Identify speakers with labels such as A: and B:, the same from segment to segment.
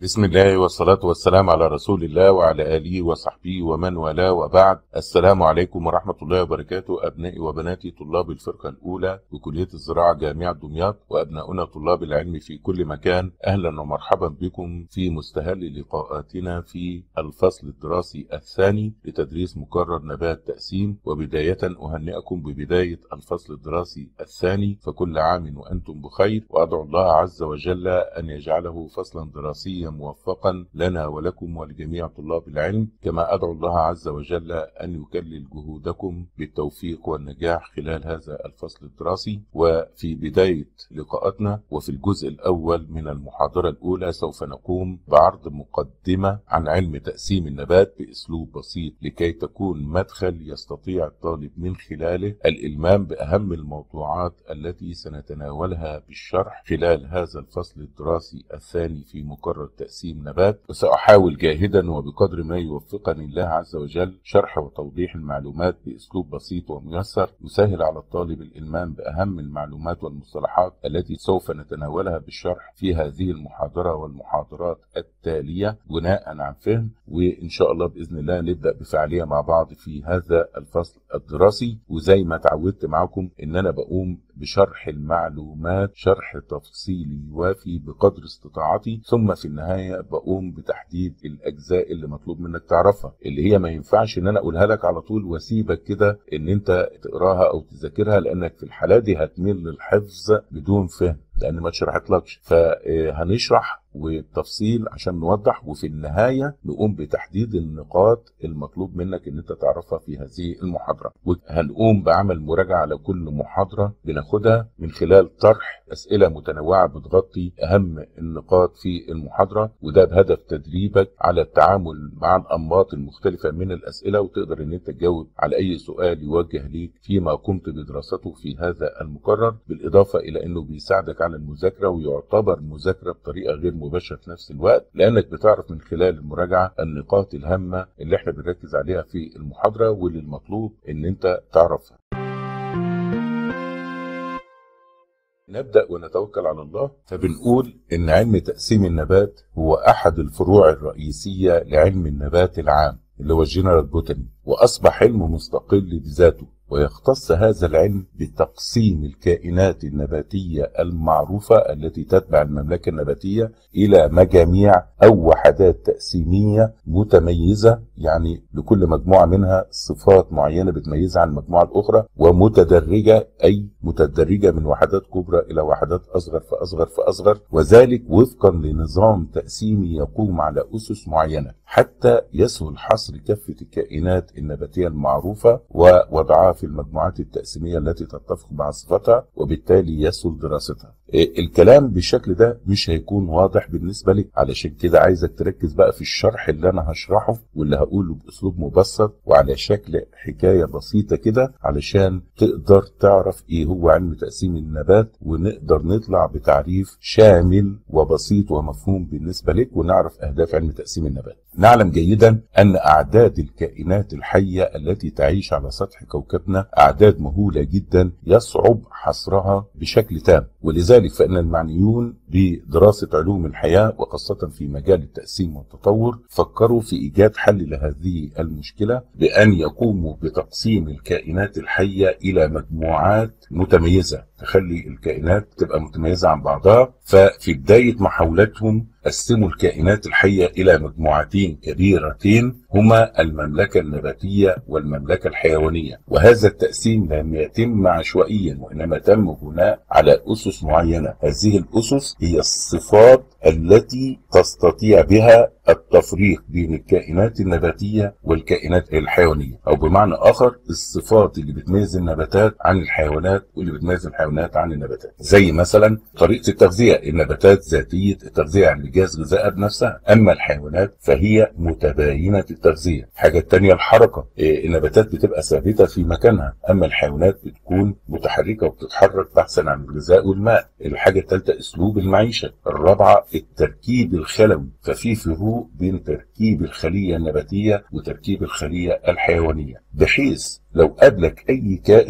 A: بسم الله والصلاة والسلام على رسول الله وعلى آله وصحبه ومن والاه وبعد السلام عليكم ورحمة الله وبركاته أبنائي وبناتي طلاب الفرقة الأولى بكلية الزراعة جامعة دمياط وأبناؤنا طلاب العلم في كل مكان أهلا ومرحبا بكم في مستهل لقاءاتنا في الفصل الدراسي الثاني لتدريس مقرر نبات تقسيم وبداية أهنئكم ببداية الفصل الدراسي الثاني فكل عام وأنتم بخير وأدعو الله عز وجل أن يجعله فصلا دراسيا موفقا لنا ولكم ولجميع طلاب العلم كما أدعو الله عز وجل أن يكلل جهودكم بالتوفيق والنجاح خلال هذا الفصل الدراسي وفي بداية لقاءاتنا وفي الجزء الأول من المحاضرة الأولى سوف نقوم بعرض مقدمة عن علم تقسيم النبات بأسلوب بسيط لكي تكون مدخل يستطيع الطالب من خلاله الإلمام بأهم الموضوعات التي سنتناولها بالشرح خلال هذا الفصل الدراسي الثاني في مقرر تقسيم نبات وسأحاول جاهدا وبقدر ما يوفقني الله عز وجل شرح وتوضيح المعلومات بأسلوب بسيط وميسر يسهل على الطالب الإلمام بأهم المعلومات والمصطلحات التي سوف نتناولها بالشرح في هذه المحاضرة والمحاضرات التالية بناء عن فهم وإن شاء الله بإذن الله نبدأ بفعالية مع بعض في هذا الفصل الدراسي وزي ما تعودت معكم إن أنا بقوم بشرح المعلومات شرح تفصيلي وافي بقدر استطاعتي ثم في النهاية بقوم بتحديد الأجزاء اللي مطلوب منك تعرفها اللي هي ما ينفعش إن أنا أقولها لك على طول وأسيبك كده إن أنت تقراها أو تذاكرها لأنك في الحالة دي هتميل للحفظ بدون فهم لأن ما اتشرحتلكش فهنشرح وبتفصيل عشان نوضح وفي النهاية نقوم بتحديد النقاط المطلوب منك ان انت تعرفها في هذه المحاضرة وهنقوم بعمل مراجعة على كل محاضرة بناخدها من خلال طرح اسئلة متنوعة بتغطي اهم النقاط في المحاضرة وده بهدف تدريبك على التعامل مع الانماط المختلفة من الاسئلة وتقدر ان انت تجاوب على اي سؤال يوجه ليك فيما قمت بدراسته في هذا المقرر بالاضافة الى انه بيساعدك على المذاكرة ويعتبر مذاكرة بطريقة غير مباشرة في نفس الوقت لأنك بتعرف من خلال المراجعة النقاط الهامة اللي احنا بنركز عليها في المحاضرة واللي المطلوب ان انت تعرفها نبدأ ونتوكل على الله فبنقول إن علم تقسيم النبات هو أحد الفروع الرئيسية لعلم النبات العام اللي هو الجنرال بوتاني وأصبح علم مستقل بذاته ويختص هذا العلم بتقسيم الكائنات النباتية المعروفة التي تتبع المملكة النباتية إلى مجاميع أو وحدات تقسيمية متميزة يعني لكل مجموعة منها صفات معينة بتميزها عن المجموعة الأخرى ومتدرجة أي متدرجة من وحدات كبرى إلى وحدات أصغر فأصغر فأصغر وذلك وفقا لنظام تقسيمي يقوم على أسس معينة حتى يسهل حصر كافة الكائنات النباتية المعروفة ووضعها في المجموعات التقسيمية التي تتفق مع صفاتها وبالتالي يسهل دراستها الكلام بالشكل ده مش هيكون واضح بالنسبة لك علشان كده عايزك تركز بقى في الشرح اللي أنا هشرحه واللي هقوله بأسلوب مبسط وعلى شكل حكاية بسيطة كده علشان تقدر تعرف إيه هو علم تقسيم النبات ونقدر نطلع بتعريف شامل وبسيط ومفهوم بالنسبة لك ونعرف أهداف علم تقسيم النبات نعلم جيدا أن أعداد الكائنات الحية التي تعيش على سطح كوكبنا أعداد مهولة جدا يصعب حصرها بشكل تام ولذلك فإن المعنيون بدراسة علوم الحياة وخاصة في مجال التقسيم والتطور فكروا في إيجاد حل لهذه المشكلة بأن يقوموا بتقسيم الكائنات الحية إلى مجموعات متميزة تخلي الكائنات تبقى متميزة عن بعضها ففي بداية محاولتهم قسموا الكائنات الحية إلى مجموعتين كبيرتين هما المملكة النباتية والمملكة الحيوانية وهذا التقسيم لم يتم عشوائيا وإنما تم بناء على أسس معينة هذه الأسس هي الصفات التي تستطيع بها التفريق بين الكائنات النباتية والكائنات الحيوانية أو بمعنى آخر الصفات اللي بتميز النباتات عن الحيوانات واللي بتميز الحيوانات عن النباتات زي مثلا طريقة التغذية النباتات ذاتية التغذية يعني بجهاز غذائها بنفسها أما الحيوانات فهي متباينة التغذية حاجة تانية الحركة النباتات بتبقى ثابتة في مكانها أما الحيوانات بتكون متحركة وبتتحرك بحثا عن الغذاء والماء الحاجة الثالثة أسلوب المعيشة الرابعة التركيب الخلوي ففي فروق بين تركيب الخلية النباتية وتركيب الخلية الحيوانية بحيث لو قابلك أي كائن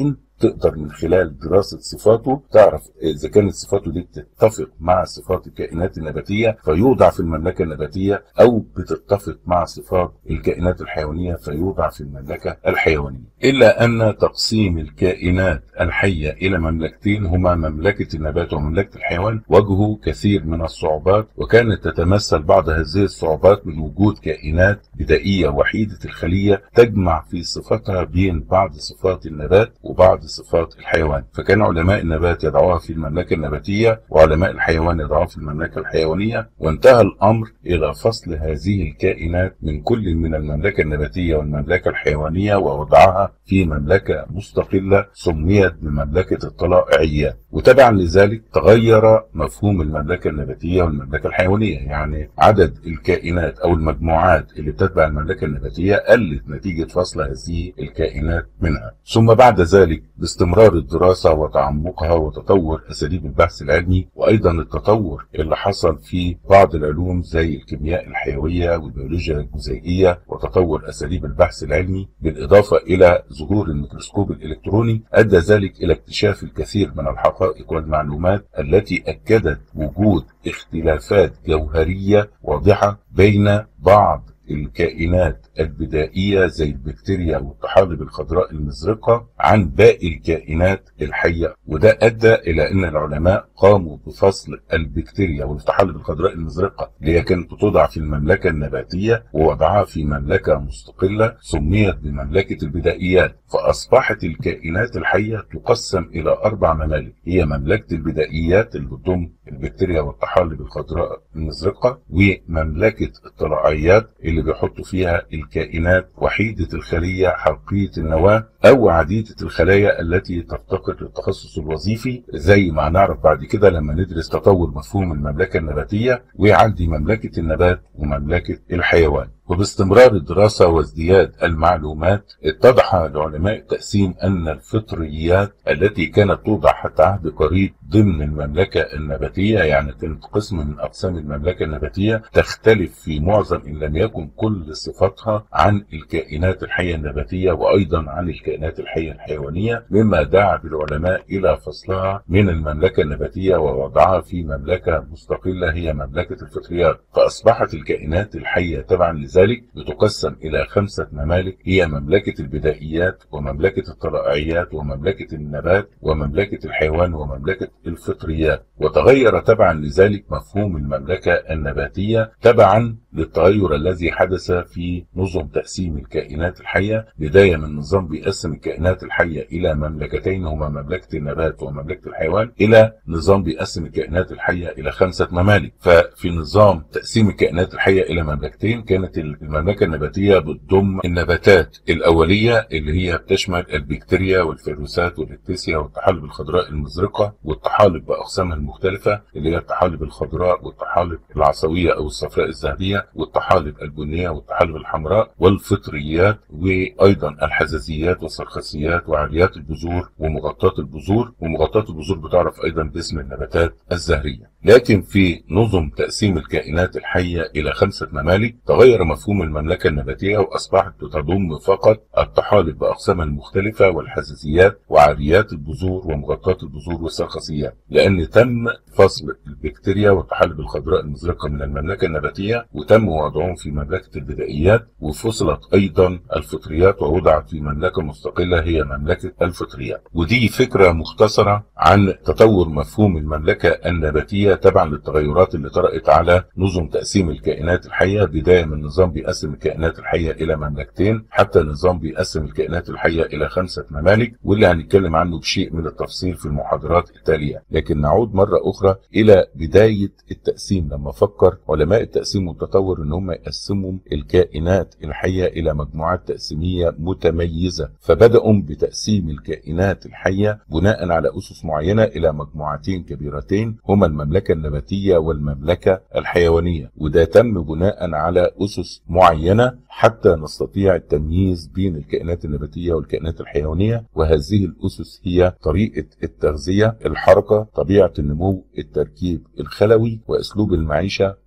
A: تقدر من خلال دراسة صفاته تعرف إذا كانت صفاته دي بتتفق مع صفات الكائنات النباتية فيوضع في المملكة النباتية أو بتتفق مع صفات الكائنات الحيوانية فيوضع في المملكة الحيوانية إلا أن تقسيم الكائنات الحية إلى مملكتين هما مملكة النبات ومملكة الحيوان واجهوا كثير من الصعوبات وكانت تتمثل بعض هذه الصعوبات من وجود كائنات بدائية وحيدة الخلية تجمع في صفاتها بين بعض صفات النبات وبعض صفات الحيوان فكان علماء النبات يضعوها في المملكة النباتية وعلماء الحيوان يضعوها في المملكة الحيوانية وانتهى الأمر إلى فصل هذه الكائنات من كل من المملكة النباتية والمملكة الحيوانية ووضعها في مملكة مستقلة سميت بمملكة الطلائعيات وتبعا لذلك تغير مفهوم المملكة النباتية والمملكة الحيوانية يعني عدد الكائنات أو المجموعات اللي بتتبع المملكة النباتية قلت نتيجة فصل هذه الكائنات منها ثم بعد ذلك باستمرار الدراسة وتعمقها وتطور أساليب البحث العلمي وأيضا التطور اللي حصل في بعض العلوم زي الكيمياء الحيوية والبيولوجيا الجزيئية وتطور أساليب البحث العلمي بالإضافة إلى ظهور الميكروسكوب الإلكتروني أدى ذلك إلى اكتشاف الكثير من الحقائق والمعلومات التي أكدت وجود اختلافات جوهرية واضحة بين بعض الكائنات البدائية زي البكتيريا والطحالب الخضراء المزرقة عن باقي الكائنات الحية وده أدى إلى أن العلماء قاموا بفصل البكتيريا والطحالب الخضراء المزرقة اللي هي كانت توضع في المملكة النباتية ووضعها في مملكة مستقلة سميت بمملكة البدائيات فأصبحت الكائنات الحية تقسم إلى أربع ممالك هي مملكة البدائيات اللي بتضم البكتيريا والطحالب الخضراء المزرقة ومملكة الطلائعيات اللي بيحطوا فيها الكائنات وحيدة الخلية حلقية النواة أو عديدة الخلايا التي تفتقر للتخصص الوظيفي زي ما هنعرف بعد كده لما ندرس تطور مفهوم المملكة النباتية وعندي مملكة النبات ومملكة الحيوان وباستمرار الدراسة وازدياد المعلومات اتضح لعلماء التقسيم أن الفطريات التي كانت توضع حتى عهد قريب ضمن المملكة النباتية يعني كانت قسم من أقسام المملكة النباتية تختلف في معظم إن لم يكن كل صفاتها عن الكائنات الحية النباتية وأيضا عن الكائنات الحية الحيوانية مما دعا بالعلماء إلى فصلها من المملكة النباتية ووضعها في مملكة مستقلة هي مملكة الفطريات فأصبحت الكائنات الحية تبعا لذلك بتقسم إلى خمسة ممالك هي مملكة البدائيات ومملكة الطلائعيات ومملكة النبات ومملكة الحيوان ومملكة الفطريات وتغير تبعا لذلك مفهوم المملكة النباتية تبعا للتغير الذي حدث في نظم تقسيم الكائنات الحية بداية من نظام بيقسم الكائنات الحية إلى مملكتين هما مملكة النبات ومملكة الحيوان إلى نظام بيقسم الكائنات الحية إلى خمسة ممالك ففي نظام تقسيم الكائنات الحية إلى مملكتين كانت المملكة النباتية بتضم النباتات الأولية اللي هي بتشمل البكتيريا والفيروسات والإكتيسيا والطحالب الخضراء المزرقة والطحالب بأقسامها المختلفة اللي هي الطحالب الخضراء والطحالب العصوية أو الصفراء الذهبية والطحالب البنية والطحالب الحمراء والفطريات وأيضا الحزازيات والسرخسيات وعاليات البذور ومغطاة البذور ومغطاة البذور بتعرف أيضا باسم النباتات الزهرية لكن في نظم تقسيم الكائنات الحية إلى خمسة ممالك تغير مفهوم المملكة النباتية وأصبحت تضم فقط الطحالب بأقسامها المختلفة والحساسيات وعاليات البذور ومغطاة البذور والسرخسيات لأن تم فصل البكتيريا والطحالب الخضراء المزرقة من المملكة النباتية وتم وضعهم في مملكة البدائيات وفصلت أيضا الفطريات ووضعت في مملكة مستقلة هي مملكة الفطريات ودي فكرة مختصرة عن تطور مفهوم المملكة النباتية تبعا للتغيرات اللي طرأت على نظم تقسيم الكائنات الحية بداية من نظام بيقسم الكائنات الحية إلى مملكتين حتى نظام بيقسم الكائنات الحية إلى خمسة ممالك واللي هنتكلم عنه بشيء من التفصيل في المحاضرات التالية لكن نعود مرة أخرى إلى بداية التقسيم لما فكر علماء التقسيم والتطور إن هم يقسموا الكائنات الحية إلى مجموعات تقسيمية متميزة فبدأوا بتقسيم الكائنات الحية بناء على أسس معينة إلى مجموعتين كبيرتين هما المملكة النباتية والمملكة الحيوانية وده تم بناء على أسس معينة حتى نستطيع التمييز بين الكائنات النباتية والكائنات الحيوانية وهذه الأسس هي طريقة التغذية الحركة طبيعة النمو التركيب الخلوي وأسلوب المعيشة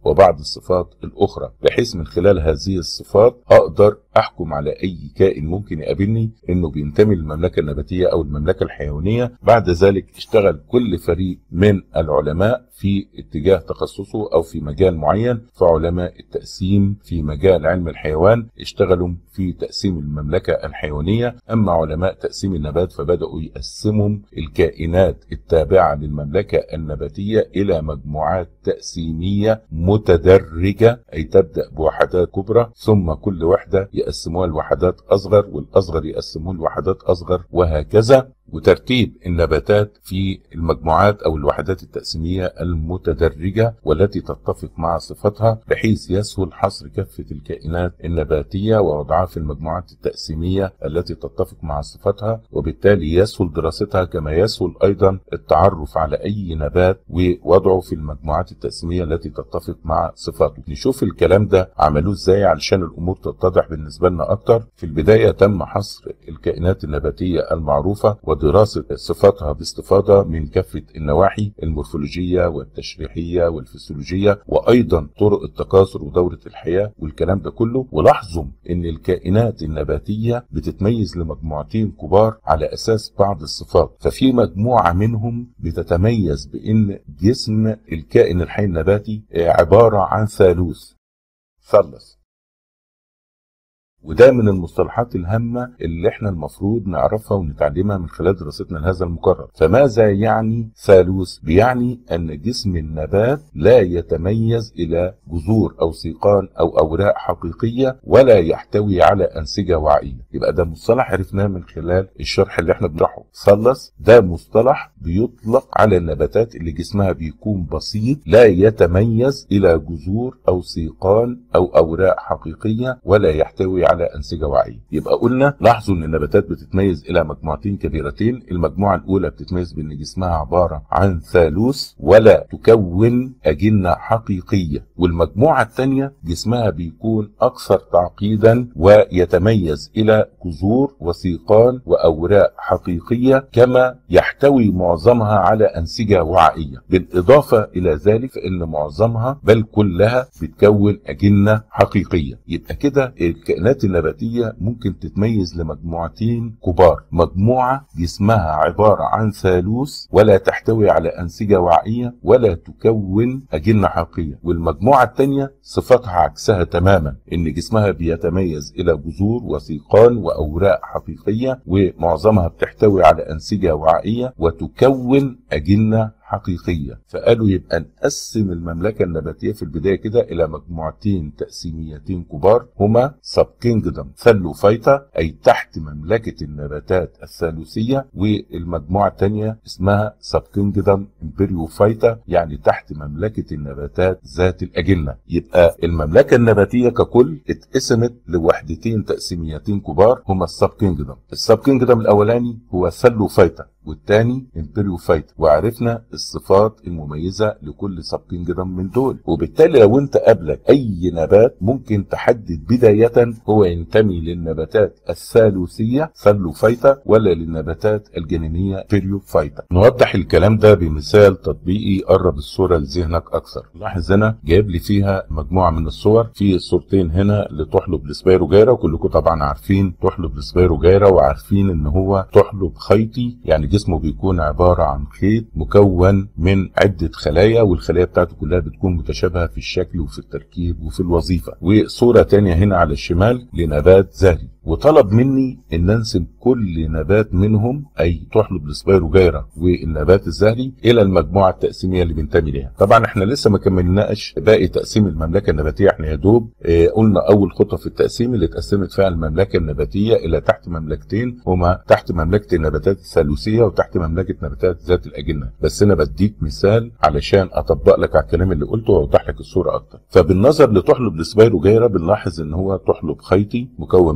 A: وبعض الصفات الاخرى بحيث من خلال هذه الصفات اقدر احكم على اي كائن ممكن يقابلني انه بينتمي للمملكه النباتيه او المملكه الحيوانيه بعد ذلك اشتغل كل فريق من العلماء في اتجاه تخصصه او في مجال معين فعلماء التقسيم في مجال علم الحيوان اشتغلوا في تقسيم المملكه الحيوانيه اما علماء تقسيم النبات فبداوا يقسموا الكائنات التابعه للمملكه النباتيه الى مجموعات تقسيميه متدرجه اي تبدا بوحدات كبرى ثم كل وحده يقسموها لوحدات اصغر والاصغر يقسموه لوحدات اصغر وهكذا وترتيب النباتات في المجموعات او الوحدات التقسيميه المتدرجه والتي تتفق مع صفتها بحيث يسهل حصر كافه الكائنات النباتيه ووضعها في المجموعات التقسيميه التي تتفق مع صفتها وبالتالي يسهل دراستها كما يسهل ايضا التعرف على اي نبات ووضعه في المجموعات التقسيميه التي تتفق مع صفاته. نشوف الكلام ده عملوه ازاي علشان الامور تتضح بالنسبه لنا اكتر. في البدايه تم حصر الكائنات النباتيه المعروفه ودراسة صفاتها باستفاضة من كافة النواحي المورفولوجية والتشريحية والفسيولوجية وأيضا طرق التكاثر ودورة الحياة والكلام ده كله ولاحظوا أن الكائنات النباتية بتتميز لمجموعتين كبار على أساس بعض الصفات ففي مجموعة منهم بتتميز بأن جسم الكائن الحي النباتي عبارة عن ثالوث ثلث وده من المصطلحات الهامة اللي احنا المفروض نعرفها ونتعلمها من خلال دراستنا لهذا المقرر فماذا يعني ثالوث؟ بيعني ان جسم النبات لا يتميز الى جذور او سيقان او اوراق حقيقية ولا يحتوي على انسجة وعائية يبقى ده مصطلح عرفناه من خلال الشرح اللي احنا بنشرحه ثلث ده مصطلح بيطلق على النباتات اللي جسمها بيكون بسيط لا يتميز الى جذور او سيقان او اوراق حقيقية ولا يحتوي على انسجه وعيه يبقى قلنا لاحظوا ان النباتات بتتميز الى مجموعتين كبيرتين المجموعه الاولى بتتميز بان جسمها عباره عن ثالوث ولا تكون اجنه حقيقيه والمجموعه الثانيه جسمها بيكون اكثر تعقيدا ويتميز الى جذور وسيقان واوراق حقيقيه كما يحتوي معظمها على انسجه وعائيه بالاضافه الى ذلك فان معظمها بل كلها بتكون اجنه حقيقيه يبقى كده الكائنات الكائنات النباتية ممكن تتميز لمجموعتين كبار مجموعة جسمها عبارة عن ثالوث ولا تحتوي على أنسجة وعائية ولا تكون أجنة حقيقية والمجموعة الثانية صفاتها عكسها تماما إن جسمها بيتميز إلى جذور وسيقان وأوراق حقيقية ومعظمها بتحتوي على أنسجة وعائية وتكون أجنة حقيقية فقالوا يبقى نقسم المملكة النباتية في البداية كده إلى مجموعتين تقسيميتين كبار هما سب كينجدم ثلوفيتا أي تحت مملكة النباتات الثالوثية والمجموعة الثانية اسمها سب كينجدم امبريوفيتا يعني تحت مملكة النباتات ذات الأجنة يبقى المملكة النباتية ككل اتقسمت لوحدتين تقسيميتين كبار هما السب كينجدم السب كينجدم الأولاني هو ثلوفيتا والتاني امبريوفايت وعرفنا الصفات المميزه لكل سب كينجدم من دول وبالتالي لو انت قابلك اي نبات ممكن تحدد بدايه هو ينتمي للنباتات الثالوثيه ثلوفايتا ولا للنباتات الجنينيه بيريوفايتا نوضح الكلام ده بمثال تطبيقي قرب الصوره لذهنك اكثر لاحظ هنا جايب لي فيها مجموعه من الصور في صورتين هنا لتحلب السبيروجيرا كلكم طبعا عارفين تحلب السبيروجيرا وعارفين ان هو تحلب خيطي يعني جسمه بيكون عبارة عن خيط مكون من عدة خلايا والخلايا بتاعته كلها بتكون متشابهة في الشكل وفي التركيب وفي الوظيفة وصورة تانية هنا على الشمال لنبات زهري وطلب مني ان انسب كل نبات منهم اي تحلب السبيروجيرا والنبات الزهري الى المجموعه التقسيميه اللي بينتمي ليها طبعا احنا لسه ما كملناش باقي تقسيم المملكه النباتيه احنا يا دوب اه قلنا اول خطوه في التقسيم اللي اتقسمت فيها المملكه النباتيه الى تحت مملكتين هما تحت مملكه النباتات الثالوثيه وتحت مملكه نباتات ذات الاجنه بس انا بديك مثال علشان اطبق لك على الكلام اللي قلته واوضح لك الصوره اكتر فبالنظر لتحلب السبيروجيرا بنلاحظ ان هو تحلب خيطي مكون من عده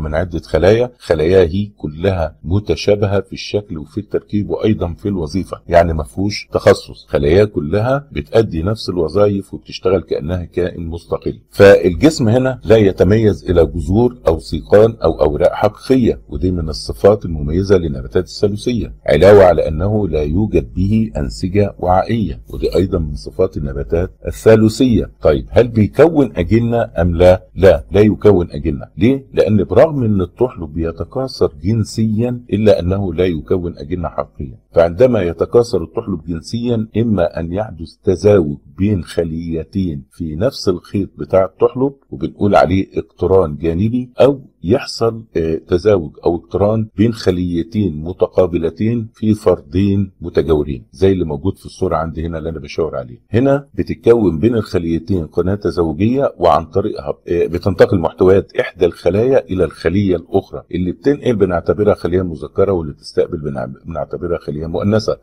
A: خلايا خلاياها هي كلها متشابهه في الشكل وفي التركيب وايضا في الوظيفه يعني ما فيهوش تخصص خلايا كلها بتأدي نفس الوظائف وبتشتغل كانها كائن مستقل فالجسم هنا لا يتميز الى جذور او سيقان او اوراق حقيقيه ودي من الصفات المميزه للنباتات الثالوثيه علاوه على انه لا يوجد به انسجه وعائيه ودي ايضا من صفات النباتات الثالوثيه طيب هل بيكون اجنه ام لا لا لا يكون اجنه ليه لان برغم ان الطحلب بيتكاثر جنسيا الا انه لا يكون اجنه حقيقيه فعندما يتكاثر الطحلب جنسيا اما ان يحدث تزاوج بين خليتين في نفس الخيط بتاع الطحلب وبنقول عليه اقتران جانبي او يحصل تزاوج او اقتران بين خليتين متقابلتين في فردين متجاورين زي اللي موجود في الصوره عندي هنا اللي انا بشاور عليه هنا بتتكون بين الخليتين قناه تزاوجيه وعن طريقها بتنتقل محتويات احدى الخلايا الى الخليه الاخرى اللي بتنقل بنعتبرها خليه مذكره واللي تستقبل بنعتبرها خليه مؤنثه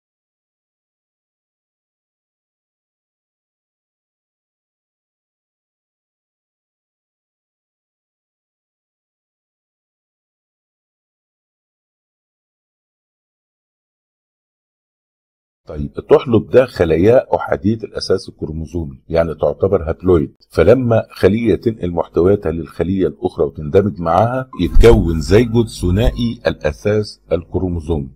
A: طيب الطحلب ده خلايا احاديه الاساس الكروموزومي يعني تعتبر هابلويد فلما خليه تنقل محتوياتها للخليه الاخرى وتندمج معاها يتكون زيجوت ثنائي الاساس الكروموزومي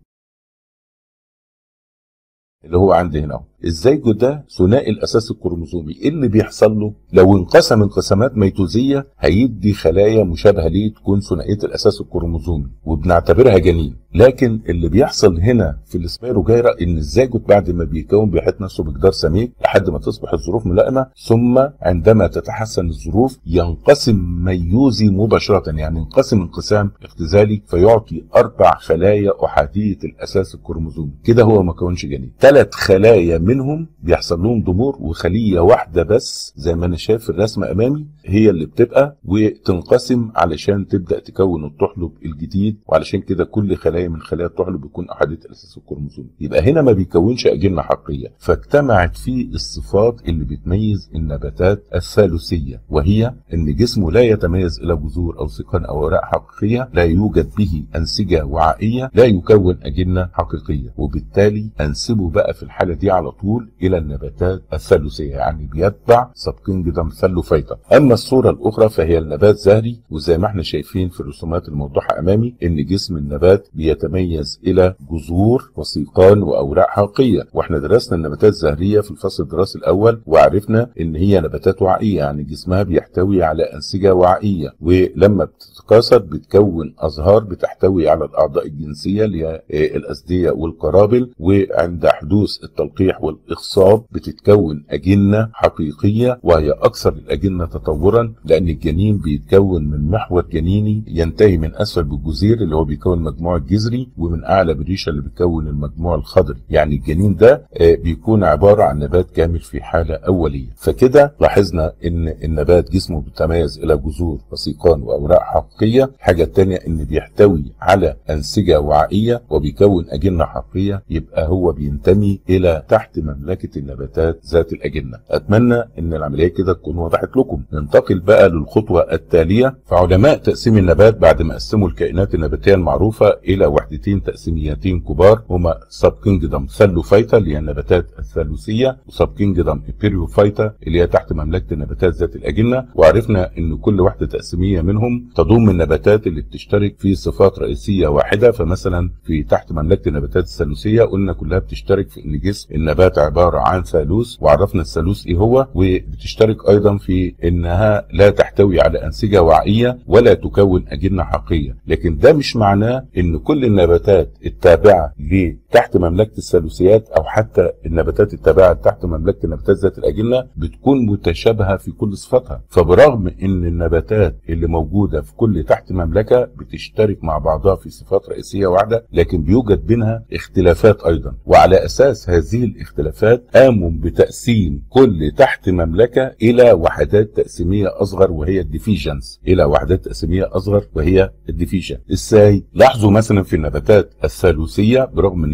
A: اللي هو عندي هنا الزيجوت ده ثنائي الاساس الكروموزومي ايه اللي بيحصل له لو انقسم انقسامات ميتوزيه هيدي خلايا مشابهه ليه تكون ثنائيه الاساس الكروموزومي وبنعتبرها جنين لكن اللي بيحصل هنا في السبيروجيرا ان الزيجوت بعد ما بيكون بيحيط نفسه بجدار سميك لحد ما تصبح الظروف ملائمه ثم عندما تتحسن الظروف ينقسم ميوزي مباشره يعني ينقسم انقسام اختزالي فيعطي اربع خلايا احاديه الاساس الكروموزومي كده هو ما كونش جنين ثلاث خلايا منهم بيحصل لهم ضمور وخليه واحده بس زي ما انا شايف في الرسم امامي هي اللي بتبقى وتنقسم علشان تبدا تكون الطحلب الجديد وعلشان كده كل خلايا من خلايا الطحلب بيكون احاديه الاساس الكروموزومي يبقى هنا ما بيكونش اجنه حقيقيه فاجتمعت فيه الصفات اللي بتميز النباتات الثالوثيه وهي ان جسمه لا يتميز الى جذور او سيقان او اوراق حقيقيه لا يوجد به انسجه وعائيه لا يكون اجنه حقيقيه وبالتالي انسبه بقى في الحاله دي على طول الى النباتات الثالوثيه يعني بيتبع سبكينجدم ثالوفيتا اما الصوره الاخرى فهي النبات زهري وزي ما احنا شايفين في الرسومات الموضوحه امامي ان جسم النبات بيتميز الى جذور وسيقان واوراق حقيقيه واحنا درسنا النباتات الزهريه في الفصل الدراسي الاول وعرفنا ان هي نباتات وعائيه يعني جسمها بيحتوي على انسجه وعائيه ولما بتتكاثر بتكون ازهار بتحتوي على الاعضاء الجنسيه اللي هي الاسديه والقرابل وعند حدوث التلقيح والاخصاب بتتكون اجنه حقيقيه وهي اكثر الاجنه تطورا لان الجنين بيتكون من محور جنيني ينتهي من اسفل بالجزير اللي هو بيكون مجموع الجذري ومن اعلى بالريشه اللي بتكون المجموع الخضري يعني الجنين ده بيكون عباره عن نبات كامل في حاله اوليه فكده لاحظنا ان النبات جسمه بيتميز الى جذور وسيقان واوراق حقيقيه الحاجه الثانيه ان بيحتوي على انسجه وعائيه وبيكون اجنه حقيقيه يبقى هو بينتمي الى تحت مملكه النباتات ذات الاجنه اتمنى ان العمليه كده تكون وضحت لكم ننتقل بقى للخطوه التاليه فعلماء تقسيم النبات بعد ما قسموا الكائنات النباتيه المعروفه الى وحدتين تقسيميتين كبار هما سب كينجدم ثالوفايتا اللي هي النباتات الثالوثيه وسب كينجدم امبيريوفايتا اللي هي تحت مملكه النباتات ذات الاجنه وعرفنا ان كل وحده تقسيميه منهم تضم النباتات اللي بتشترك في صفات رئيسيه واحده فمثلا في تحت مملكه النباتات الثالوثيه قلنا كلها بتشترك في ان جسم النبات عباره عن ثالوث وعرفنا الثالوث ايه هو وبتشترك ايضا في انها لا تحتوي على انسجه وعائيه ولا تكون اجنه حقيقيه لكن ده مش معناه ان كل النباتات التابعه تحت مملكه الثالوثيات او حتى النباتات التابعه تحت مملكه النباتات ذات الاجنه بتكون متشابهه في كل صفاتها فبرغم ان النباتات اللي موجوده في كل تحت مملكه بتشترك مع بعضها في صفات رئيسيه واحده لكن بيوجد بينها اختلافات ايضا وعلى اساس هذه الاختلافات قاموا بتقسيم كل تحت مملكه الى وحدات تقسيميه اصغر وهي الديفيجنز الى وحدات تقسيميه اصغر وهي الديفيجن ازاي لاحظوا مثلا في النباتات الثالوثيه برغم ان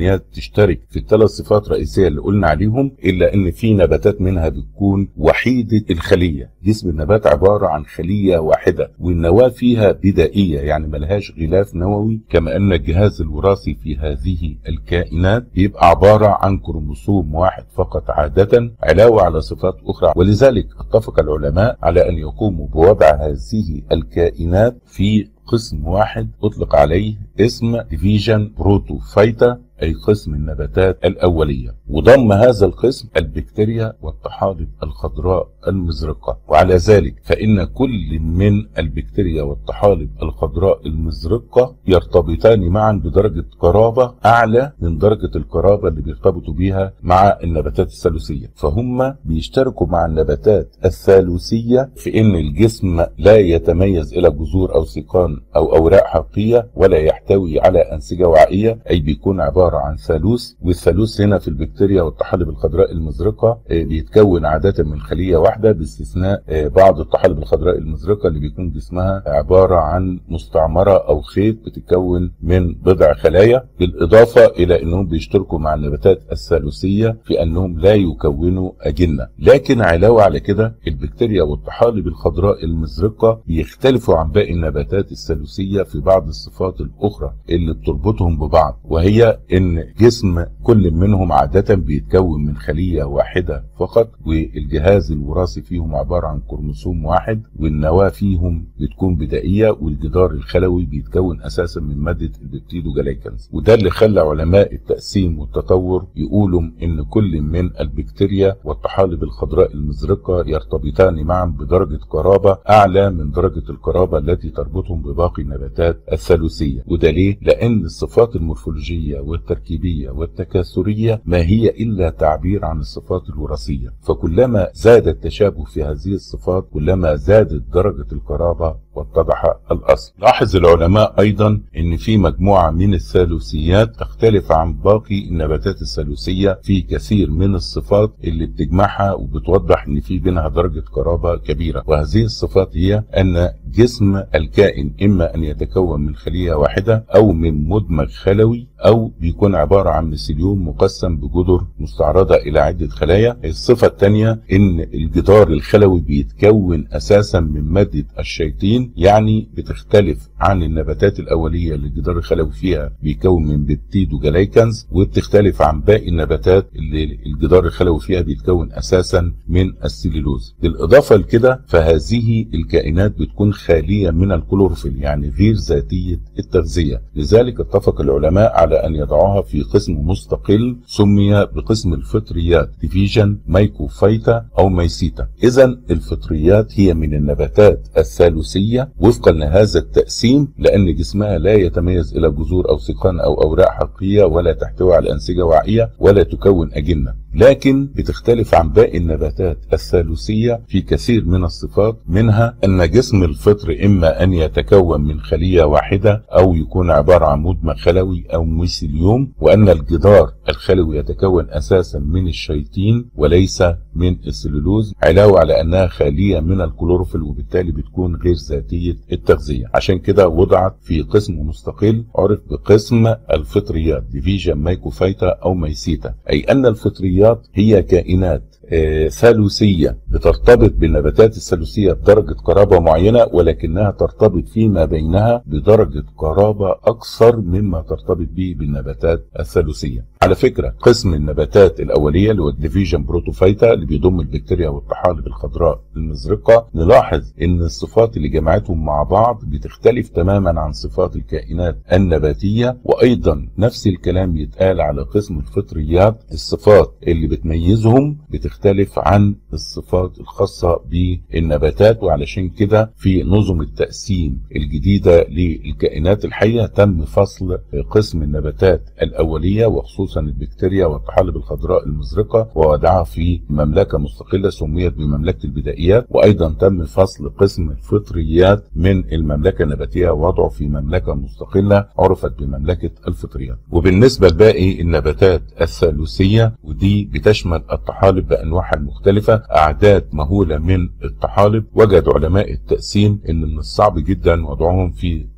A: هي تشترك في الثلاث صفات رئيسيه اللي قلنا عليهم الا ان في نباتات منها بتكون وحيده الخليه جسم النبات عباره عن خليه واحده والنواه فيها بدائيه يعني ملهاش غلاف نووي كما ان الجهاز الوراثي في هذه الكائنات بيبقى عباره عن كروموسوم واحد فقط عاده علاوه على صفات اخرى ولذلك اتفق العلماء على ان يقوموا بوضع هذه الكائنات في قسم واحد اطلق عليه اسم ديفيجن بروتوفايتا أي قسم النباتات الأولية وضم هذا القسم البكتيريا والطحالب الخضراء المزرقة وعلى ذلك فإن كل من البكتيريا والطحالب الخضراء المزرقة يرتبطان معا بدرجة قرابة أعلى من درجة القرابة اللي بيرتبطوا بيها مع النباتات الثالوثية فهم بيشتركوا مع النباتات الثالوثية في إن الجسم لا يتميز إلى جذور أو سيقان أو أوراق حقية ولا يحتوي على أنسجة وعائية أي بيكون عبارة عبارة عن ثالوث والثالوث هنا في البكتيريا والطحالب الخضراء المزرقة بيتكون عادة من خلية واحدة باستثناء بعض الطحالب الخضراء المزرقة اللي بيكون جسمها عبارة عن مستعمرة أو خيط بتتكون من بضع خلايا بالإضافة إلى أنهم بيشتركوا مع النباتات الثالوثية في أنهم لا يكونوا أجنة لكن علاوة على كده البكتيريا والطحالب الخضراء المزرقة بيختلفوا عن باقي النباتات الثالوثية في بعض الصفات الأخرى اللي بتربطهم ببعض وهي ان جسم كل منهم عادة بيتكون من خلية واحدة فقط والجهاز الوراثي فيهم عبارة عن كروموسوم واحد والنواة فيهم بتكون بدائية والجدار الخلوي بيتكون اساسا من مادة البيبتيدوجلايكنز وده اللي خلى علماء التقسيم والتطور يقولوا ان كل من البكتيريا والطحالب الخضراء المزرقة يرتبطان معا بدرجة قرابة اعلى من درجة القرابة التي تربطهم بباقي النباتات الثالوثية وده ليه؟ لان الصفات المورفولوجية والتركيبية والتكاثرية ما هي إلا تعبير عن الصفات الوراثية فكلما زاد التشابه في هذه الصفات كلما زادت درجة القرابة واتضح الأصل لاحظ العلماء أيضا أن في مجموعة من الثالوثيات تختلف عن باقي النباتات الثالوثية في كثير من الصفات اللي بتجمعها وبتوضح أن في بينها درجة قرابة كبيرة وهذه الصفات هي أن جسم الكائن إما أن يتكون من خلية واحدة أو من مدمج خلوي أو بيكون عبارة عن مسيليوم مقسم بجذر مستعرضة إلى عدة خلايا الصفة الثانية إن الجدار الخلوي بيتكون أساسا من مادة الشيطين يعني بتختلف عن النباتات الأولية اللي الجدار الخلوي فيها بيكون من بيبتيدو جلايكنز وبتختلف عن باقي النباتات اللي الجدار الخلوي فيها بيتكون أساسا من السليلوز بالإضافة لكده فهذه الكائنات بتكون خالية من الكلوروفيل يعني غير ذاتية التغذية لذلك اتفق العلماء على أن يضعوها في قسم مستقل سمي بقسم الفطريات ديفيجن مايكوفايتا أو ميسيتا إذا الفطريات هي من النباتات الثالوثية وفقا لهذا التقسيم لأن جسمها لا يتميز إلى جذور أو سيقان أو أوراق حقيقية ولا تحتوي على أنسجة وعائية ولا تكون أجنة لكن بتختلف عن باقي النباتات الثالوثية في كثير من الصفات منها أن جسم الفطر إما أن يتكون من خلية واحدة أو يكون عبارة عن مدمج خلوي أو ميسيليوم وأن الجدار الخلوي يتكون أساسا من الشيطين وليس من السلولوز علاوة على أنها خالية من الكلوروفيل وبالتالي بتكون غير ذاتية التغذية عشان كده وضعت في قسم مستقل عرف بقسم الفطريات ديفيجن مايكوفايتا أو ميسيتا أي أن الفطريات هي كائنات آه ثالوثية بترتبط بالنباتات الثالوثية بدرجة قرابة معينة ولكنها ترتبط فيما بينها بدرجة قرابة أكثر مما ترتبط به بالنباتات الثالوثية على فكرة قسم النباتات الأولية اللي هو الديفيجن بروتوفايتا اللي بيضم البكتيريا والطحالب الخضراء المزرقة نلاحظ ان الصفات اللي جمعتهم مع بعض بتختلف تماما عن صفات الكائنات النباتية وأيضا نفس الكلام يتقال على قسم الفطريات الصفات اللي بتميزهم بتختلف عن الصفات الخاصة بالنباتات وعلشان كده في نظم التقسيم الجديدة للكائنات الحية تم فصل قسم النباتات الأولية وخصوصا البكتيريا والطحالب الخضراء المزرقة ووضعها في مملكة مستقلة سميت بمملكة البدائيات وأيضا تم فصل قسم الفطريات من المملكة النباتية ووضعه في مملكة مستقلة عرفت بمملكة الفطريات وبالنسبة لباقي النباتات الثالوثية ودي بتشمل الطحالب بأنواعها المختلفة أعداد مهولة من الطحالب وجد علماء التقسيم أن من الصعب جدا وضعهم في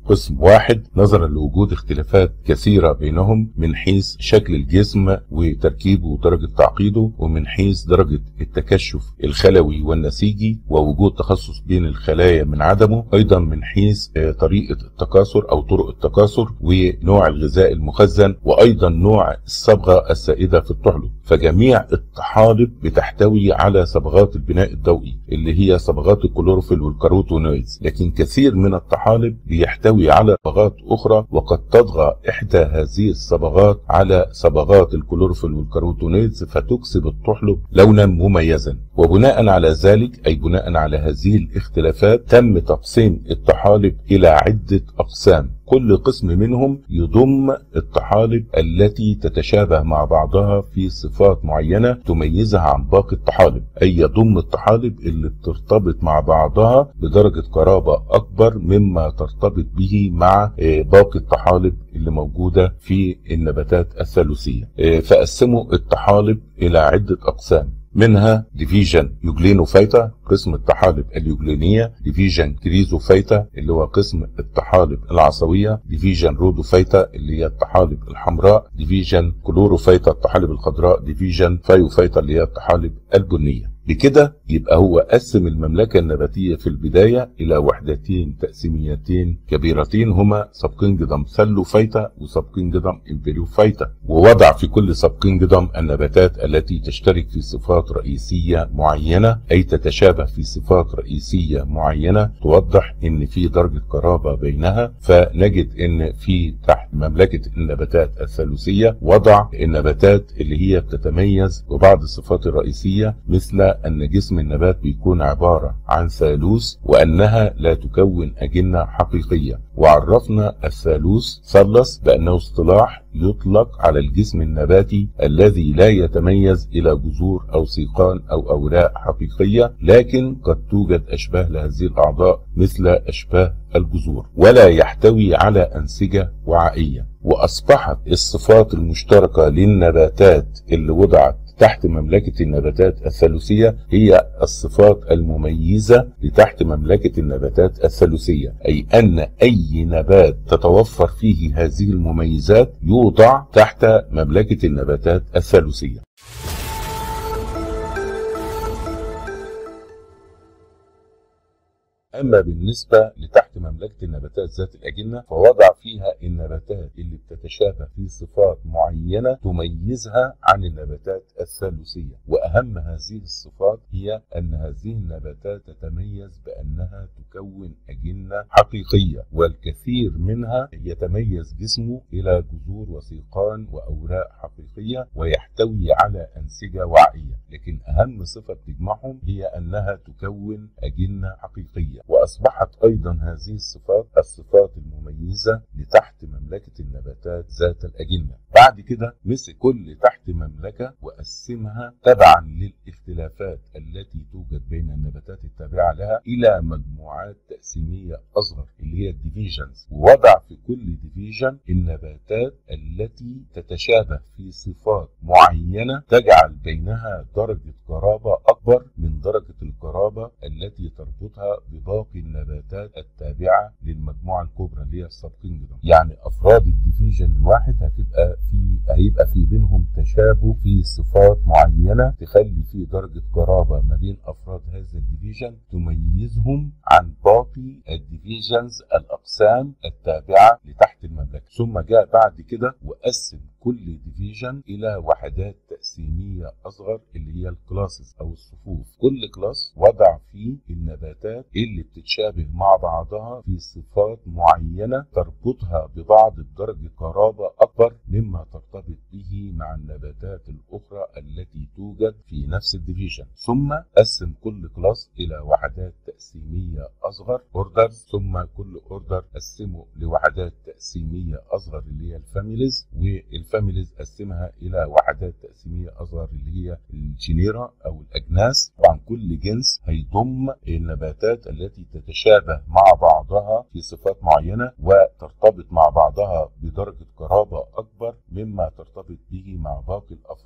A: قسم واحد نظرا لوجود اختلافات كثيرة بينهم من حيث شكل الجسم وتركيبه ودرجة تعقيده ومن حيث درجة التكشف الخلوي والنسيجي ووجود تخصص بين الخلايا من عدمه أيضا من حيث طريقة التكاثر أو طرق التكاثر ونوع الغذاء المخزن وأيضا نوع الصبغة السائدة في الطحلب فجميع الطحالب بتحتوي على صبغات البناء الضوئي اللي هي صبغات الكلوروفيل والكاروتونويدز لكن كثير من الطحالب بيحتوي على صبغات اخرى وقد تطغى احدى هذه الصبغات على صبغات الكلوروفيل والكاروتونويدز فتكسب الطحلب لونا مميزا وبناء على ذلك اي بناء على هذه الاختلافات تم تقسيم الطحالب الى عده اقسام كل قسم منهم يضم الطحالب التي تتشابه مع بعضها في صفات معينة تميزها عن باقي الطحالب أي يضم الطحالب اللي بترتبط مع بعضها بدرجة قرابة أكبر مما ترتبط به مع باقي الطحالب اللي موجودة في النباتات الثالوثية فقسموا الطحالب إلى عدة أقسام منها ديفيجن يوجلينوفايتا قسم الطحالب اليوجلينية ديفيجن كريزوفايتا اللي هو قسم الطحالب العصوية ديفيجن رودوفايتا اللي هي الطحالب الحمراء ديفيجن كلوروفايتا الطحالب الخضراء ديفيجن فايوفايتا اللي هي الطحالب البنية بكده يبقى هو قسم المملكة النباتية في البداية إلى وحدتين تقسيميتين كبيرتين هما سبكنجدم ثلوفايتا وسبكنجدم امبريوفايتا ووضع في كل سبكنجدم النباتات التي تشترك في صفات رئيسية معينة أي تتشابه في صفات رئيسية معينة توضح إن في درجة قرابة بينها فنجد إن في تحت مملكة النباتات الثالوثية وضع النباتات اللي هي بتتميز ببعض الصفات الرئيسية مثل أن جسم النبات بيكون عبارة عن ثالوث وأنها لا تكون أجنة حقيقية وعرفنا الثالوث ثلث بأنه اصطلاح يطلق على الجسم النباتي الذي لا يتميز إلى جذور أو سيقان أو أوراق حقيقية لكن قد توجد أشباه لهذه الأعضاء مثل أشباه الجذور ولا يحتوي على أنسجة وعائية وأصبحت الصفات المشتركة للنباتات اللي وضعت تحت مملكة النباتات الثالوثية هي الصفات المميزة لتحت مملكة النباتات الثالوثية أي أن أي نبات تتوفر فيه هذه المميزات يوضع تحت مملكة النباتات الثالوثية أما بالنسبة لتحت مملكة النباتات ذات الأجنة فوضع فيها النباتات اللي بتتشابه في صفات معينة تميزها عن النباتات الثالوثية وأهم هذه الصفات هي أن هذه النباتات تتميز بأنها تكون أجنة حقيقية والكثير منها يتميز جسمه إلى جذور وسيقان وأوراق حقيقية ويحتوي على أنسجة وعائية لكن أهم صفة تجمعهم هي أنها تكون أجنة حقيقية وأصبحت أيضا هذه الصفات الصفات المميزة لتحت مملكة النباتات ذات الأجنة بعد كده مسك كل تحت مملكة وقسمها تبعا للاختلافات التي توجد بين النباتات التابعة لها إلى مجموعات تقسيمية أصغر اللي هي الديفيجنز ووضع في كل ديفيجن النباتات التي تتشابه في صفات معينة تجعل بينها درجة قرابة أكبر من درجة القرابة التي تربطها بباقي النباتات التابعة للمجموعة الكبرى اللي هي السبكينجدم يعني أفراد الديفيجن الواحد هتبقى في هيبقى في بينهم تشابه في صفات معينة تخلي في درجة قرابة ما بين أفراد هذا الديفيجن تميزهم عن باقي الديفيجنز الأقسام التابعة لتحت المملكة ثم جاء بعد كده وقسم كل ديفيجن الى وحدات تقسيميه اصغر اللي هي الكلاسز او الصفوف كل كلاس وضع فيه النباتات اللي بتتشابه مع بعضها في صفات معينه تربطها ببعض بدرجه قرابه اكبر مما ترتبط به مع النباتات الاخرى التي توجد في نفس الديفيجن ثم قسم كل كلاس الى وحدات تقسيميه اصغر اوردر ثم كل اوردر قسمه لوحدات تقسيميه اصغر اللي هي الفاميليز والفاميليز الفاميليز قسمها الى وحدات تقسيميه اصغر اللي هي الجينيرا او الاجناس طبعا كل جنس هيضم النباتات التي تتشابه مع بعضها في صفات معينه وترتبط مع بعضها بدرجه قرابه اكبر مما ترتبط به مع باقي الافراد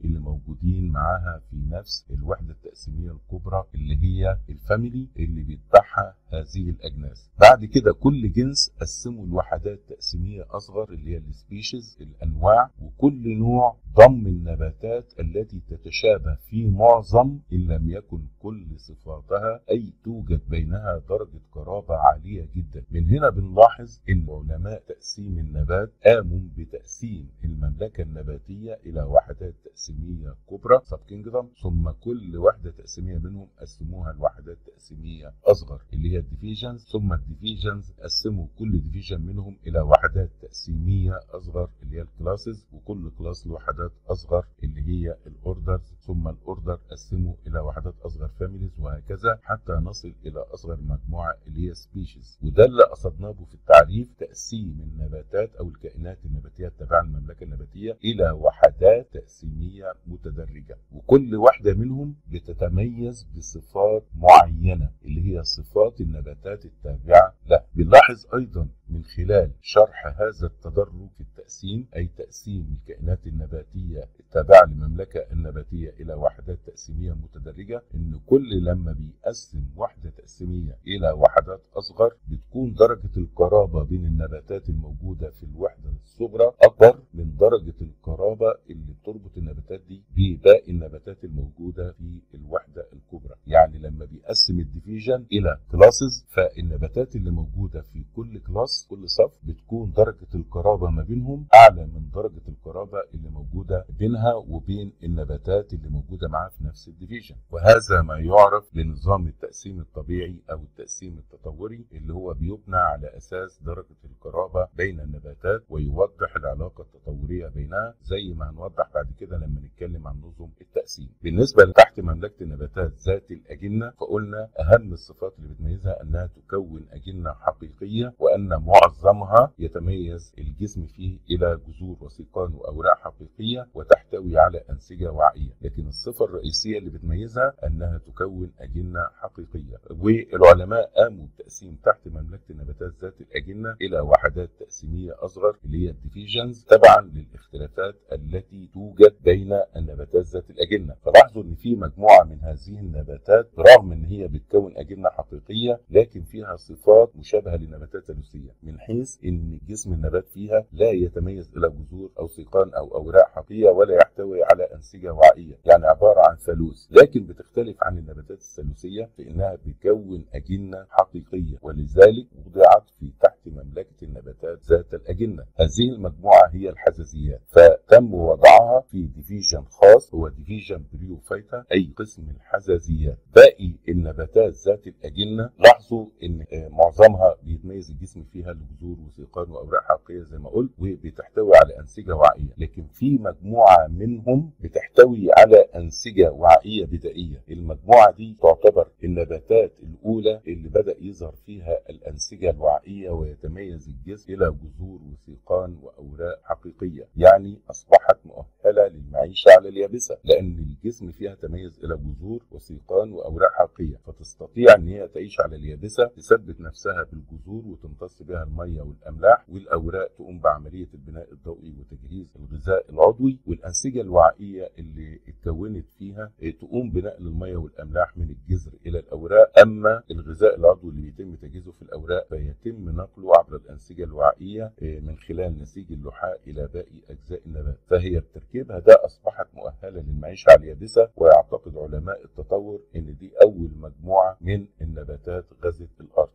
A: اللي موجودين معاها في نفس الوحده التقسيميه الكبرى اللي هي الفاميلي اللي بيتبعها هذه الاجناس بعد كده كل جنس قسموا لوحدات تقسيميه اصغر اللي هي السبيشيز الانواع وكل نوع ضم النباتات التي تتشابه في معظم ان لم يكن كل صفاتها اي توجد بينها درجه قرابه عاليه جدا من هنا بنلاحظ ان علماء تقسيم النبات قاموا بتقسيم المملكه النباتيه الى وحدات تقسيميه كبرى سب كينجدم ثم كل وحده تقسيميه منهم قسموها لوحدات تقسيميه اصغر اللي هي الديفيجنز ثم الديفيجنز قسموا كل ديفيجن منهم الى وحدات تقسيميه اصغر اللي هي الكلاسز وكل كلاس لوحدات اصغر اللي هي الاوردرز ثم الاوردر قسموا الى وحدات اصغر فاميليز وهكذا حتى نصل الى اصغر مجموعه اللي هي سبيشيز وده اللي قصدناه في التعريف تقسيم النباتات او الكائنات النباتيه التابعه للمملكه النباتيه الى وحدات تقسيميه متدرجه وكل واحده منهم بتتميز بصفات معينه اللي هي صفات النباتات التابعه له بنلاحظ ايضا من خلال شرح هذا التدرج في التقسيم أي تقسيم الكائنات النباتية التابعة للمملكة النباتية إلى وحدات تقسيمية متدرجة إن كل لما بيقسم وحدة تقسيمية إلى وحدات أصغر بتكون درجة القرابة بين النباتات الموجودة في الوحدة الصغرى أكبر من درجة القرابة اللي بتربط النباتات دي بباقي النباتات الموجودة في الوحدة الكبرى يعني لما بيقسم الديفيجن إلى كلاسز فالنباتات اللي موجودة في كل كلاس كل صف بتكون درجة القرابة ما بينهم أعلى من درجة القرابة اللي موجودة بينها وبين النباتات اللي موجودة معاها في نفس الديفيجن وهذا ما يعرف بنظام التقسيم الطبيعي أو التقسيم التطوري اللي هو بيبنى على أساس درجة القرابة بين النباتات ويوضح العلاقة التطورية بينها زي ما هنوضح بعد كده لما نتكلم عن نظم التقسيم بالنسبة لتحت مملكة النباتات ذات الأجنة فقلنا أهم الصفات اللي بتميزها أنها تكون أجنة حقيقية وأن معظمها يتميز الجسم فيه إلى جذور وسيقان وأوراق حقيقية وتحتوي على أنسجة وعائية لكن الصفة الرئيسية اللي بتميزها أنها تكون أجنة حقيقية والعلماء قاموا بتقسيم تحت مملكة النباتات ذات الأجنة إلى وحدات تقسيمية أصغر اللي هي الديفيجنز تبعا للاختلافات التي توجد بين النباتات ذات الأجنة فلاحظوا أن في مجموعة من هذه النباتات رغم أن هي بتكون أجنة حقيقية لكن فيها صفات مشابهة للنباتات ثلاثية من حيث أن جسم النبات فيها لا يتميز إلى جذور أو سيقان أو أوراق حقيقية ولا يحتوي على أنسجة وعائية يعني عبارة عن ثالوث لكن بتختلف عن النباتات الثالوثية في أنها بتكون أجنة حقيقية ولذلك وضعت في تحت مملكة النباتات ذات الأجنة هذه المجموعة هي الحزازيات فتم وضعها في ديفيجن خاص هو ديفيجن بريوفايتا أي قسم الحزازيات باقي النباتات ذات الأجنة لاحظوا أن معظمها بيتميز الجسم فيها لجذور وسيقان وأوراق حقيقية زي ما قلت وبتحتوي على أنسجة وعائية لكن في مجموعة منهم بتحتوي على أنسجة وعائية بدائية المجموعة دي تعتبر النباتات الأولى اللي بدأ يظهر فيها الأنسجة الوعائية ويتميز الجسم إلى جذور وسيقان وأوراق حقيقية يعني أصبحت مؤهلة للمعيشة على اليابسة لأن الجسم فيها تميز إلى جذور وسيقان وأوراق حقيقية فتستطيع أن هي تعيش على اليابسة تثبت نفسها بالجذور وتمتص بها المية والأملاح والأوراق تقوم بعملية البناء الضوئي وتجهيز الغذاء العضوي والأنسجة الوعائية اللي اتكونت فيها تقوم بنقل المية والأملاح من الجذر إلى الأوراق أما الغذاء العضوي اللي بيتم تجهيزه في الأوراق فيتم نقله عبر الأنسجة الوعائية من خلال نسيج اللحاء إلى باقي أجزاء النبات فهي بتركيبها ده أصبحت مؤهلة للمعيشة على اليابسة ويعتقد علماء التطور إن دي أول مجموعة من النباتات غزت الأرض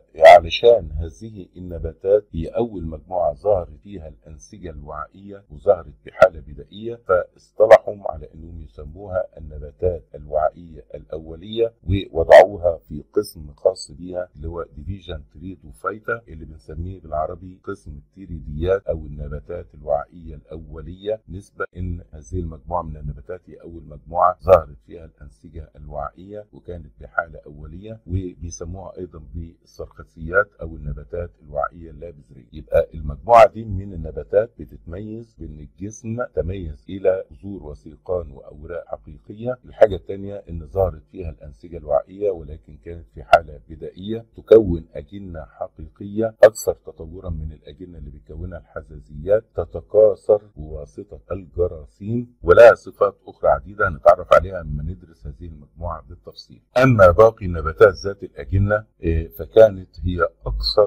A: فعلشان هذه النباتات هي أول مجموعة ظهرت فيها الأنسجة الوعائية وظهرت بحالة بدائية فاصطلحوا على أنهم يسموها النباتات الوعائية الأولية ووضعوها في قسم خاص بيها اللي هو ديفيجن تريدوفايتا اللي بنسميه بالعربي قسم التيريديات أو النباتات الوعائية الأولية نسبة إن هذه المجموعة من النباتات هي أول مجموعة ظهرت فيها الأنسجة الوعائية وكانت بحالة أولية وبيسموها أيضا بالسرخسية الحساسيات او النباتات الوعائيه اللابذريه يبقى المجموعه دي من النباتات بتتميز بان الجسم تميز الى جذور وسيقان واوراق حقيقيه الحاجه الثانيه ان ظهرت فيها الانسجه الوعائيه ولكن كانت في حاله بدائيه تكون اجنه حقيقيه اكثر تطورا من الاجنه اللي بتكونها الحزازيات تتكاثر بواسطه الجراثيم ولها صفات اخرى عديده نتعرف عليها لما ندرس هذه المجموعه بالتفصيل اما باقي النباتات ذات الاجنه فكانت هي اكثر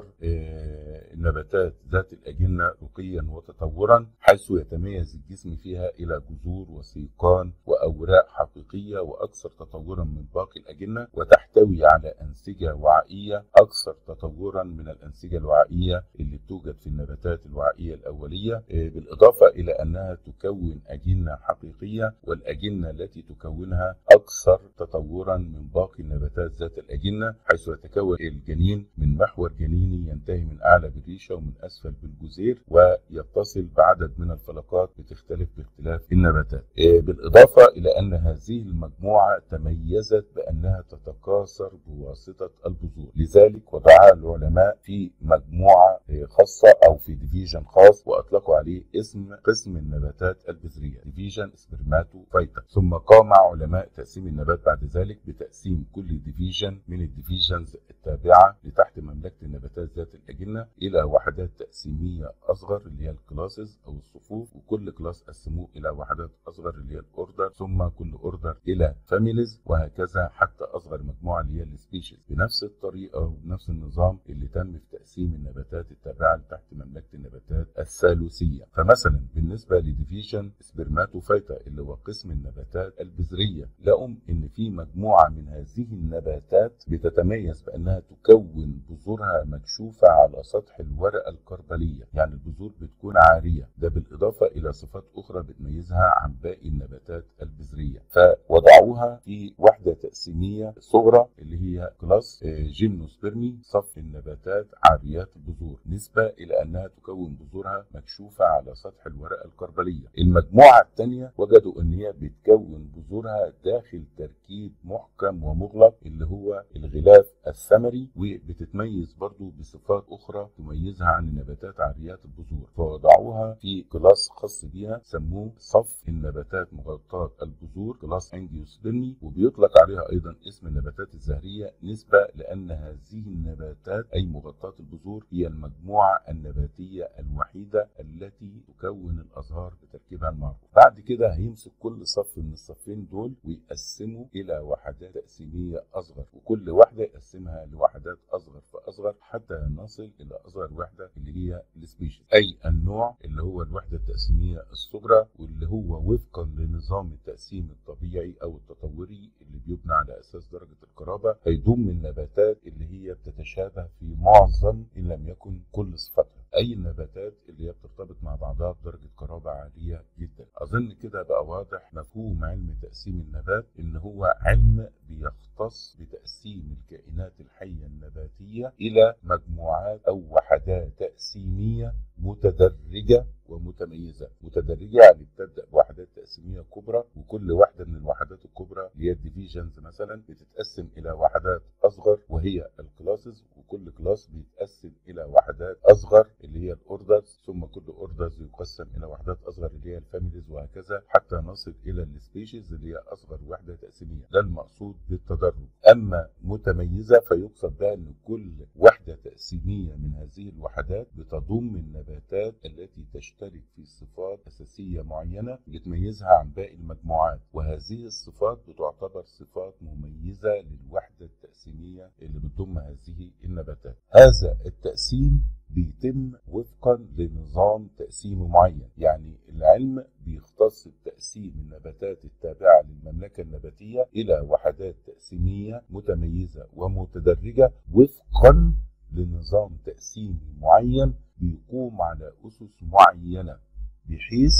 A: النباتات ذات الاجنه رقيا وتطورا حيث يتميز الجسم فيها الى جذور وسيقان واوراق حقيقيه واكثر تطورا من باقي الاجنه وتحتوي على انسجه وعائيه اكثر تطورا من الانسجه الوعائيه اللي بتوجد في النباتات الوعائيه الاوليه بالاضافه الى انها تكون اجنه حقيقيه والاجنه التي تكونها اكثر تطورا من باقي النباتات ذات الاجنه حيث يتكون الجنين من محور جنيني ينتهي من اعلى بالريشه ومن اسفل بالجزير ويتصل بعدد من الفلقات بتختلف باختلاف النباتات بالاضافه الى ان هذه المجموعه تميزت بانها تتكاثر بواسطه البذور لذلك وضعها العلماء في مجموعه خاصه او في ديفيجن خاص واطلقوا عليه اسم قسم النباتات البذريه ديفيجن سبرماتوفايتا ثم قام علماء تقسيم النبات بعد ذلك بتقسيم كل ديفيجن من الديفيجنز التابعه لتحت مملكه النباتات ذات الاجنه الى وحدات تقسيميه اصغر اللي هي الكلاسز او الصفوف وكل كلاس قسموه الى وحدات اصغر اللي هي الاوردر ثم كل اوردر الى فاميليز وهكذا حتى اصغر مجموعه اللي هي السبيشيز بنفس الطريقه وبنفس النظام اللي تم في تقسيم النباتات التابعه لتحت مملكه النباتات الثالوثيه فمثلا بالنسبه لديفيجن سبرماتوفايتا اللي هو قسم النباتات البذريه لقوا ان في مجموعه من هذه النباتات بتتميز بانها تكون بذورها مكشوفه على سطح الورقه الكربليه يعني البذور بتكون عاريه ده بالاضافه الى صفات اخرى بتميزها عن باقي النباتات البذريه فوضعوها في وحده تقسيميه صغرى اللي هي كلاس جيمنوسبرمي صف النباتات عاريات البذور نسبه الى انها تكون بذورها مكشوفه على سطح الورقه الكربليه المجموعه الثانيه وجدوا ان هي بتكون بذورها داخل تركيب محكم ومغلق اللي هو الغلاف الثمري وبتتميز برضو بصفات اخرى تميزها عن النباتات عاريات البذور فوضعوها في كلاس خاص بيها سموه صف النباتات مغطاه البذور كلاس انجيوسبرمي وبيطلق عليها ايضا اسم النباتات الزهريه نسبه لان هذه النباتات اي مغطاه البذور هي المجموعه النباتيه الوحيده التي تكون الازهار بتركيبها المعروف بعد كده هيمسك كل صف من الصفين دول ويقسموا الى وحدات تقسيميه اصغر وكل واحده يقسمها لوحدات اصغر فاصغر حتى نصل الى اصغر وحده اللي هي السبيشيز اي النوع اللي هو الوحده التقسيميه الصغرى واللي هو وفقا لنظام التقسيم الطبيعي او التطوري اللي بيبنى على اساس درجه القرابه هيضم من النباتات اللي هي بتتشابه في معظم ان لم يكن كل صفاتها اي النباتات اللي هي بترتبط مع بعضها بدرجه قرابه عاليه جدا اظن كده بقى واضح مفهوم علم تقسيم النبات ان هو علم بيختص بتقسيم الكائنات الحيه النباتيه الى مجموعات او وحدات تقسيميه متدرجه ومتميزه متدرجه يعني بتبدا بوحدات تقسيميه كبرى وكل واحده من الوحدات الكبرى اللي هي الديفيجنز مثلا بتتقسم الى وحدات اصغر وهي الكلاسز وكل كلاس بيتقسم الى وحدات اصغر اللي هي الاوردرز ثم كل اوردرز يقسم الى وحدات اصغر اللي هي الفاميليز وهكذا حتى نصل الى السبيشيز اللي هي اصغر وحده تقسيميه ده المقصود بالتدرج اما متميزه فيقصد بها ان كل وحده تقسيميه من هذه الوحدات بتضم النباتات التي تشترك في صفات اساسيه معينه بتميزها عن باقي المجموعات وهذه الصفات بتعتبر صفات مميزه للوحده التقسيميه اللي بتضم هذه النباتات هذا التقسيم بيتم وفقا لنظام تقسيم معين يعني العلم بيختص بتقسيم النباتات التابعة للمملكة النباتية إلى وحدات تقسيمية متميزة ومتدرجة وفقا لنظام تقسيمي معين بيقوم على أسس معينة بحيث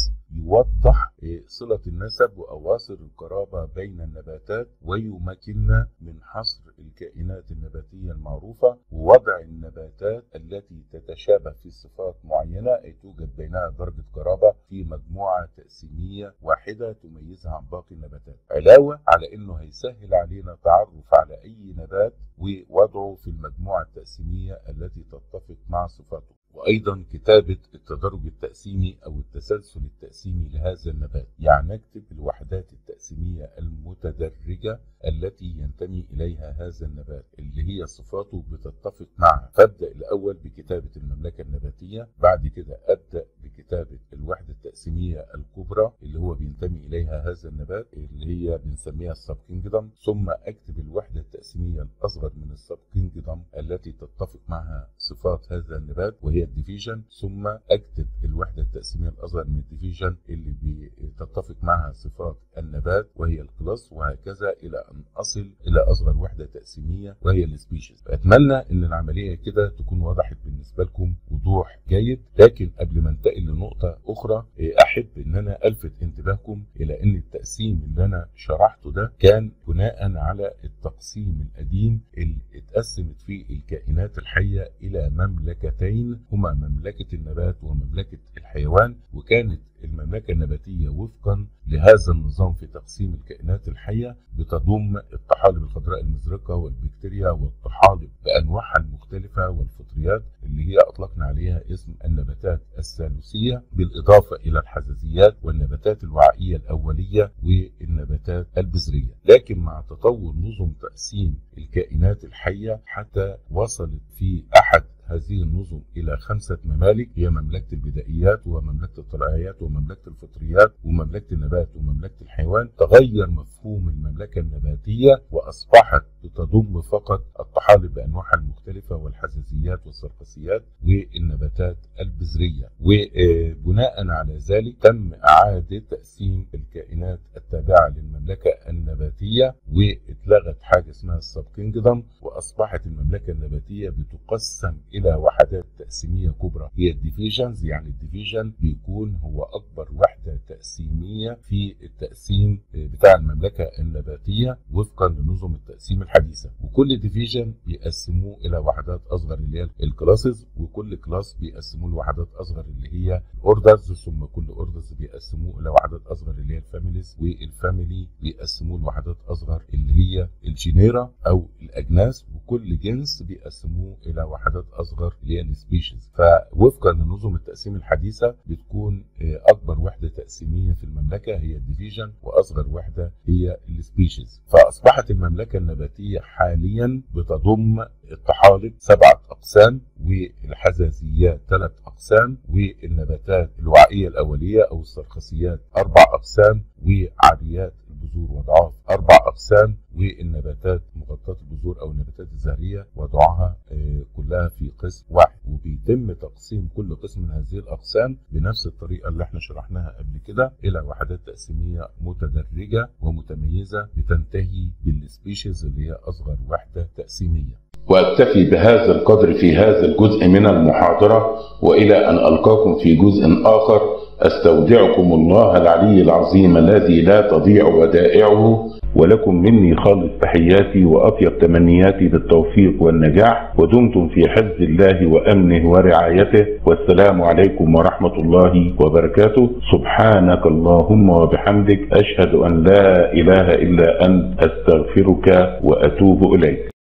A: يوضح صلة النسب وأواصر القرابة بين النباتات ويمكننا من حصر الكائنات النباتية المعروفة ووضع النباتات التي تتشابه في صفات معينة أي توجد بينها درجة قرابة في مجموعة تقسيمية واحدة تميزها عن باقي النباتات علاوة على أنه هيسهل علينا تعرف على أي نبات ووضعه في المجموعة التقسيمية التي تتفق مع صفاته وايضا كتابه التدرج التقسيمي او التسلسل التقسيمي لهذا النبات يعني نكتب الوحدات التقسيميه المتدرجه التي ينتمي اليها هذا النبات اللي هي صفاته بتتفق معها فابدا الاول بكتابه المملكه النباتيه بعد كده ابدا بكتابه الوحده التقسيميه الكبرى اللي هو بينتمي اليها هذا النبات اللي هي بنسميها السب كينجدم ثم اكتب الوحده التقسيميه الاصغر من السب كينجدم التي تتفق معها صفات هذا النبات وهي الديفيجن ثم اكتب الوحده التقسيميه الاصغر من الديفيجن اللي بتتفق معها صفات النبات وهي الكلاس وهكذا الى ان اصل الى اصغر وحده تقسيميه وهي السبيشيز اتمنى ان العمليه كده تكون وضحت بالنسبه لكم وضوح جيد لكن قبل ما انتقل لنقطه اخرى احب ان انا الفت انتباهكم الى ان التقسيم اللي انا شرحته ده كان بناء على التقسيم القديم اللي اتقسمت فيه الكائنات الحيه الى مملكتين هما مملكه النبات ومملكه الحيوان وكانت المملكه النباتيه وفقا لهذا النظام في تقسيم الكائنات الحيه بتضم الطحالب الخضراء المزرقه والبكتيريا والطحالب بانواعها المختلفه والفطريات اللي هي اطلقنا عليها اسم النباتات الثالوثيه بالاضافه الى الحزازيات والنباتات الوعائيه الاوليه والنباتات البذريه لكن مع تطور نظم تقسيم الكائنات الحيه حتى وصلت في احد هذه النظم إلى خمسة ممالك هي مملكة البدائيات ومملكة الطلائعيات ومملكة الفطريات ومملكة النبات ومملكة الحيوان تغير مفهوم المملكة النباتية وأصبحت بتضم فقط الطحالب بأنواعها المختلفة والحزازيات والسرقسيات والنباتات البذرية وبناء على ذلك تم إعادة تقسيم الكائنات التابعة للمملكة النباتية واتلغت حاجة اسمها السب كينجدم وأصبحت المملكة النباتية بتقسم الى وحدات تقسيميه كبرى هي الديفيجنز يعني الديفيجن بيكون هو اكبر وحده تقسيميه في التقسيم بتاع المملكه النباتيه وفقا لنظم التقسيم الحديثه وكل ديفيجن بيقسموه الى وحدات اصغر اللي هي الكلاسز وكل كلاس بيقسموه لوحدات اصغر اللي هي الاوردرز ثم كل اوردرز بيقسموه الى وحدات اصغر اللي هي الفاميليز والفاميلي بيقسموه لوحدات اصغر اللي هي الجينيرا او الاجناس وكل جنس بيقسموه الى وحدات اصغر اللي هي السبيشيز فوفقا لنظم التقسيم الحديثه بتكون اكبر وحده تقسيميه في المملكه هي الديفيجن واصغر وحده هي السبيشيز فاصبحت المملكه النباتيه حاليا بتضم الطحالب سبعه اقسام والحزازيات ثلاث اقسام والنباتات الوعائيه الاوليه او السرخسيات اربع اقسام وعاديات البذور وضعها اربع اقسام والنباتات مغطاه البذور او النباتات الزهريه وضعها كلها في قسم واحد وبيتم تقسيم كل قسم من هذه الاقسام بنفس الطريقه اللي احنا شرحناها قبل كده الى وحدات تقسيميه متدرجه ومتميزه بتنتهي بالسبيشيز اللي هي اصغر وحده تقسيميه
B: واكتفي بهذا القدر في هذا الجزء من المحاضره والى ان القاكم في جزء اخر استودعكم الله العلي العظيم الذي لا تضيع ودائعه ولكم مني خالص تحياتي واطيب تمنياتي بالتوفيق والنجاح ودمتم في حفظ الله وامنه ورعايته والسلام عليكم ورحمه الله وبركاته سبحانك اللهم وبحمدك اشهد ان لا اله الا انت استغفرك واتوب اليك